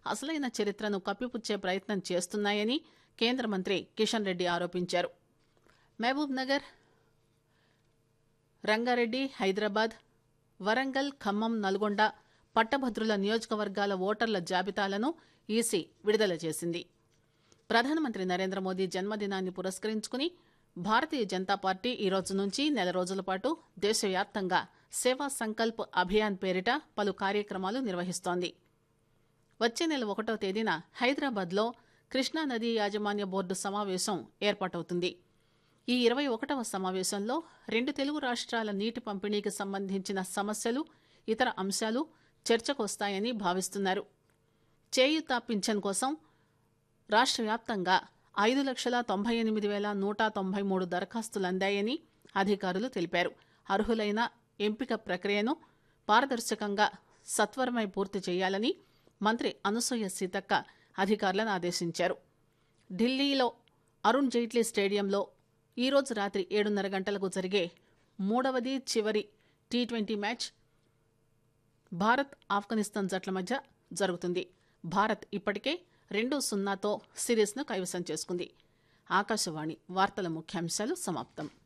అసలైన చరిత్రను కప్పిపుచ్చే ప్రయత్నం చేస్తున్నాయని కేంద్ర మంత్రి కిషన్ రెడ్డి ఆరోపించారు మహబూబ్ నగర్ రంగారెడ్డి హైదరాబాద్ వరంగల్ ఖమ్మం నల్గొండ పట్టభద్రుల నియోజకవర్గాల ఓటర్ల జాబితాలను ఈసీ విడుదల చేసింది ప్రధానమంత్రి నరేంద్ర మోదీ జన్మదినాన్ని పురస్కరించుకుని భారతీయ జనతా పార్టీ ఈ రోజు నుంచి నెల రోజుల పాటు దేశవ్యాప్తంగా సేవా సంకల్ప్ అభియాన్ పేరిట పలు కార్యక్రమాలు నిర్వహిస్తోంది వచ్చే నెల ఒకటో తేదీన హైదరాబాద్లో కృష్ణానదీ యాజమాన్య బోర్డు సమావేశం ఏర్పాటవుతుంది ఈ ఇరవై ఒకటవ సమావేశంలో రెండు తెలుగు రాష్ట్రాల నీటి పంపిణీకి సంబంధించిన సమస్యలు ఇతర అంశాలు చర్చకు వస్తాయని భావిస్తున్నారు చేయూత పింఛన్ కోసం రాష్ట్ర వ్యాప్తంగా ఐదు లక్షల తొంభై ఎనిమిది వేల నూట తొంభై మూడు దరఖాస్తులు అందాయని అధికారులు తెలిపారు అర్హులైన ఎంపిక ప్రక్రియను పారదర్శకంగా సత్వరమై పూర్తి చేయాలని మంత్రి అనసూయ సీతక్క అధికారులను ఆదేశించారు ఢిల్లీలో అరుణ్ జైట్లీ స్టేడియంలో ఈరోజు రాత్రి ఏడున్నర గంటలకు జరిగే మూడవది చివరి T twenty match Bharat Afghanistan జట్ల మధ్య జరుగుతుంది భారత్ ఇప్పటికే రెండు సున్నాతో సిరీస్ను కైవసం చేసుకుంది ఆకాశవాణి వార్తల ముఖ్యాంశాలు సమాప్తం